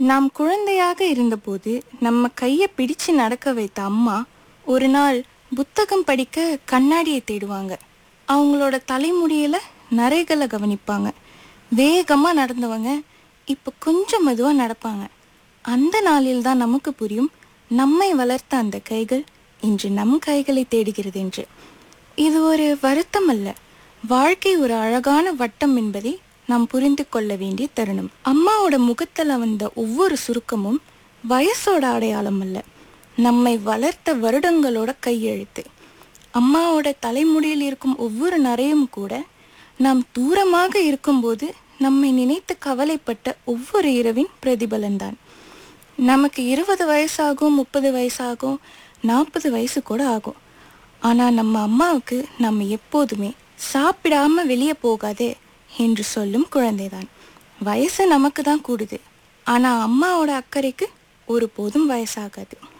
நாம் குழந்தையாக இருந்தபோது நம்ம கையை பிடிச்சு நடக்க வைத்த அம்மா ஒரு நாள் புத்தகம் படிக்க கண்ணாடியை தேடுவாங்க அவங்களோட தலைமுடியில நரைகளை கவனிப்பாங்க வேகமா நடந்தவங்க இப்போ கொஞ்சம் மெதுவா நடப்பாங்க அந்த நாளில் தான் நமக்கு புரியும் நம்மை வளர்த்த அந்த கைகள் இன்று நம் கைகளை தேடுகிறது என்று இது ஒரு வருத்தம் அல்ல வாழ்க்கை ஒரு அழகான வட்டம் என்பதை நாம் புரிந்து கொள்ள வேண்டிய தருணம் அம்மாவோட முகத்துல வந்த ஒவ்வொரு சுருக்கமும் வயசோட அடையாளம் அல்ல நம்மை வளர்த்த வருடங்களோட கையெழுத்து அம்மாவோட தலைமுடியில் இருக்கும் ஒவ்வொரு நரையும் கூட நாம் தூரமாக இருக்கும்போது நம்மை நினைத்து கவலைப்பட்ட ஒவ்வொரு இரவின் பிரதிபலன்தான் நமக்கு இருபது வயசாகும் முப்பது வயசாகும் நாற்பது வயசு கூட ஆகும் ஆனால் நம்ம அம்மாவுக்கு நம்ம எப்போதுமே சாப்பிடாம வெளியே போகாதே என்று சொல்லும் குழந்தைதான் வயசு நமக்கு தான் கூடுது ஆனால் அம்மாவோட அக்கறைக்கு ஒருபோதும் வயசாகாது